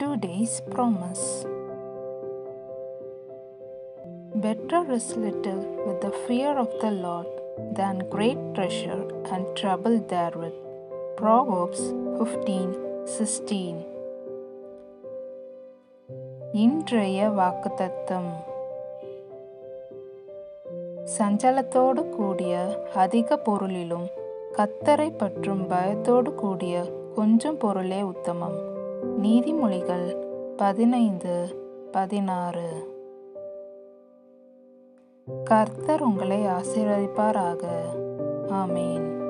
Today's promise. Better is little with the fear of the Lord than great treasure and trouble therewith. Proverbs 15:16 இன்றைய வாக்குத்தத்தம் சஞ்சலத்தோடு கூடிய அதிக பொருளிலும் கத்தரை பற்றும் பயத்தோடு கூடிய கொஞ்சம் பொருளே உத்தமம் நீதிமொழிகள் பதினைந்து பதினாறு கர்த்தர் உங்களை ஆசீர்வதிப்பாராக ஆமேன்